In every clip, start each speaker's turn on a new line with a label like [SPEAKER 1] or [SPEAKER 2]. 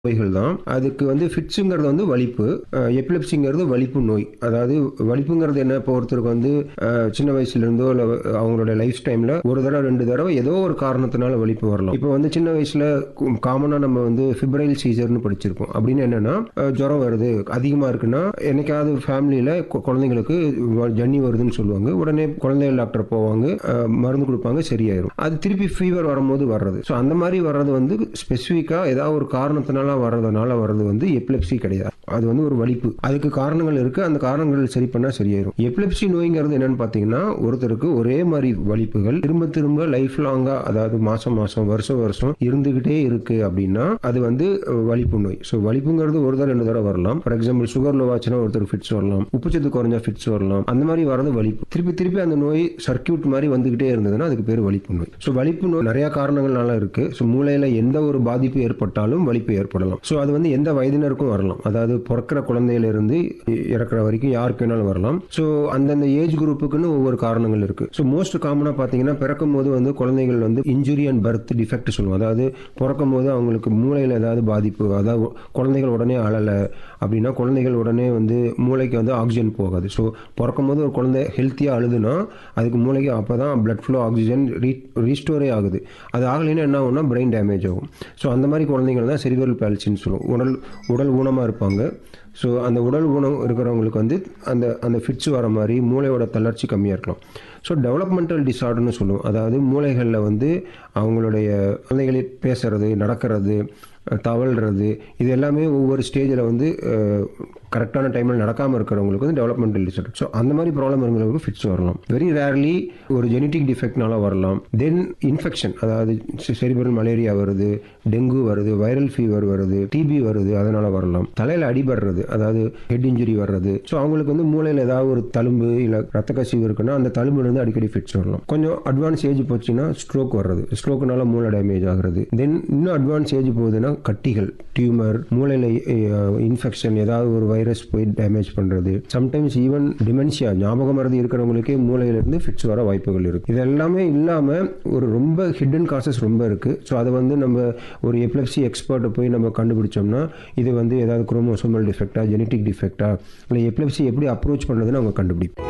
[SPEAKER 1] நோய்கள் தான் அதுக்கு வந்து ஃபிட்ஸுங்கிறது வந்து வலிப்பு எபிலெப்சிங்கிறது வலிப்பு நோய் அதாவது வலிப்புங்கிறது என்ன இப்போ ஒருத்தருக்கு வந்து அஹ், சின்ன வயசுல இருந்தோ இல்லை அவங்களோட லைஃப் டைம்ல ஒரு தடவை ரெண்டு தடவை ஏதோ ஒரு காரணத்தினால வலிப்பு வரலாம் இப்போ வந்து சின்ன வயசுல காமனாக நம்ம வந்து ஃபிப்ரைல் சீசர்னு படிச்சிருக்கோம் அப்படின்னு என்னன்னா அஹ், ஜுரம் வருது அதிகமாக இருக்குன்னா என்னைக்காவது ஃபேமிலியில் குழந்தைங்களுக்கு வ- ஜன்னி வருதுன்னு சொல்லுவாங்க உடனே குழந்தைகள் டாக்டர் போவாங்க அஹ், மருந்து கொடுப்பாங்க சரியாயிரும் அது திருப்பி ஃபீவர் வரும்போது வர்றது ஸோ அந்த மாதிரி வர்றது வந்து ஸ்பெசிஃபிக்காக ஏதாவது ஒரு காரணத்தினால வர்றதுனால வர்றது வந்து எபிலெப்சி கிடையாது அது வந்து ஒரு வலிப்பு அதுக்கு காரணங்கள் இருக்கு அந்த காரணங்கள் சரி பண்ணா சரியாயிரும் எபிலெப்சி நோய்ங்கிறது என்னன்னு பார்த்தீங்கன்னா ஒருத்தருக்கு ஒரே மாதிரி வலிப்புகள் திரும்ப திரும்ப லைஃப் லாங்கா அதாவது மாசம் மாசம் வருஷம் வருஷம் இருந்துகிட்டே இருக்கு அப்படின்னா அது வந்து அஹ், வலிப்பு நோய் ஸோ வலிப்புங்கிறது ஒரு தடவை ரெண்டு தடவை வரலாம் ஃபார் எக்ஸாம்பிள் சுகர் லோவாச்சுன்னா ஒருத்தருக்கு ஃபிட்ஸ் வரலாம் உப்புச்சத்து குறைஞ்சா ஃபிட்ஸ் வரலாம் அந்த மாதிரி வரது வலிப்பு திருப்பி திருப்பி அந்த நோய் சர்க்கியூட் மாதிரி வந்துகிட்டே இருந்ததுன்னா அதுக்கு பேர் வலிப்பு நோய் ஸோ வலிப்பு நோய் நிறைய காரணங்கள்னால இருக்கு ஸோ மூளையில எந்த ஒரு பாதிப்பு ஏற்பட்டாலும் வலிப்பு ஏற்படலாம் ஸோ அது வந்து எந்த வயதினருக்கும் வரலாம் அதாவது பிறக்கிற குழந்தையில இருந்து இ- இறக்குற வரைக்கும் யாருக்கு வேணாலும் வரலாம் ஸோ அந்தந்த ஏஜ் குரூப்புக்குன்னு ஒவ்வொரு காரணங்கள் இருக்கு ஸோ மோஸ்ட் காமனாக பார்த்தீங்கன்னா பிறக்கும் போது வந்து குழந்தைகள் வந்து இன்ஜுரி அண்ட் பர்த் டிஃபெக்ட் சொல்லுவோம் அதாவது பிறக்கும் போது அவங்களுக்கு மூளையில் ஏதாவது பாதிப்பு அதாவது குழந்தைகள் உடனே அழலை அப்படின்னா குழந்தைகள் உடனே வந்து மூளைக்கு வந்து ஆக்சிஜன் போகாது ஸோ பிறக்கும் போது ஒரு குழந்தை ஹெல்த்தியாக அழுதுனா அதுக்கு மூளைக்கு அப்போ தான் blood flow oxygen re restore ஆகுது அது ஆகலைன்னா என்ன ஆகும்னா பிரெயின் டேமேஜ் ஆகும் ஸோ அந்த மாதிரி குழந்தைகள் தான் செரிவரல் பேல்சின்னு சொல்லுவோம் உடல் உடல் ஊனமாக இருப்பாங்க ஸோ அந்த உடல் ஊனம் இருக்கிறவங்களுக்கு வந்து அந்த அந்த ஃபிட்ஸ் வர மாதிரி மூளையோட தளர்ச்சி கம்மியாக இருக்கலாம் ஸோ டெவலப்மெண்டல் டிசார்டர்னு சொல்லுவோம் அதாவது மூளைகளில் வந்து அவங்களுடைய குழந்தைகளே பேசுறது நடக்கிறது அஹ், தவழ்றது இது எல்லாமே ஒவ்வொரு ஸ்டேஜில் வந்து கரெக்டான டைமில் நடக்காமல் இருக்கிறவங்களுக்கு வந்து டெவலப்மெண்டல் டிசார்டர் ஸோ அந்த மாதிரி ப்ராப்ளம் இருக்கிறவங்களுக்கு ஃபிட்ஸ் வரலாம் வெரி ரேர்லி ஒரு ஜெனட்டிக் டிஃபெக்ட்னால வரலாம் தென் இன்ஃபெக்ஷன் அதாவது செரிபரல் மலேரியா வருது டெங்கு வருது வைரல் ஃபீவர் வருது டிபி வருது அதனால வரலாம் தலையில் அடிபடுறது அதாவது ஹெட் இன்ஜுரி வர்றது ஸோ அவங்களுக்கு வந்து மூளையில் ஏதாவது ஒரு தழும்பு இல்லை ரத்த கசிவு இருக்குன்னா அந்த தழும்புல இருந்து அடிக்கடி ஃபிட்ஸ் வரலாம் கொஞ்சம் அட்வான்ஸ் ஏஜ் போச்சுன்னா ஸ்ட்ரோக் வர்றது ஸ்ட்ரோக்குனால மூளை டேமேஜ் ஆகுறது தென் இன்னும் அட்வான்ஸ் ஏஜ் போகுதுன்னா கட்டிகள் டியூமர் மூளையில் இன்ஃபெக்ஷன் ஏதாவது ஒரு வைரஸ் போய் டேமேஜ் பண்ணுறது சம்டைம்ஸ் ஈவன் டிமென்ஷியா ஞாபக மருந்து இருக்கிறவங்களுக்கே மூளையிலிருந்து ஃபிட்ஸ் வர வாய்ப்புகள் இருக்கு இது எல்லாமே இல்லாமல் ஒரு ரொம்ப ஹிடன் காசஸ் ரொம்ப இருக்கு ஸோ அதை வந்து நம்ம ஒரு எப்லெப்சி எக்ஸ்பர்ட்டை போய் நம்ம கண்டுபிடிச்சோம்னா இது வந்து ஏதாவது குரோமோசோமல் டிஃபெக்டா ஜெனட்டிக் டிஃபெக்டா இல்லை எப்லெப்சி எப்படி அப்ரோச் பண்ணுறதுன்னு அவங்க கண்டுபிடிப்போம்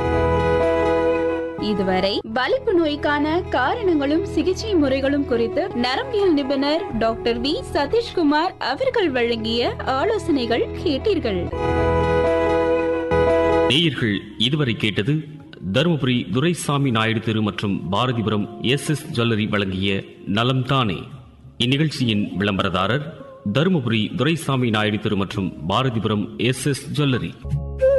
[SPEAKER 2] இதுவரை வலிப்பு நோய்க்கான காரணங்களும் சிகிச்சை முறைகளும் குறித்து நரம்பியல் நிபுணர் டாக்டர் வி சதீஷ்குமார் அவர்கள் வழங்கிய ஆலோசனைகள் கேட்டீர்கள்
[SPEAKER 3] நேயர்கள் இதுவரை கேட்டது தருமபுரி துரைசாமி நாயுடு தெரு மற்றும் பாரதிபுரம் எஸ் எஸ் ஜுவல்லரி வழங்கிய நலம் தானே இந்நிகழ்ச்சியின் விளம்பரதாரர் தருமபுரி துரைசாமி நாயுடு தெரு மற்றும் பாரதிபுரம் எஸ் எஸ் ஜுவல்லரி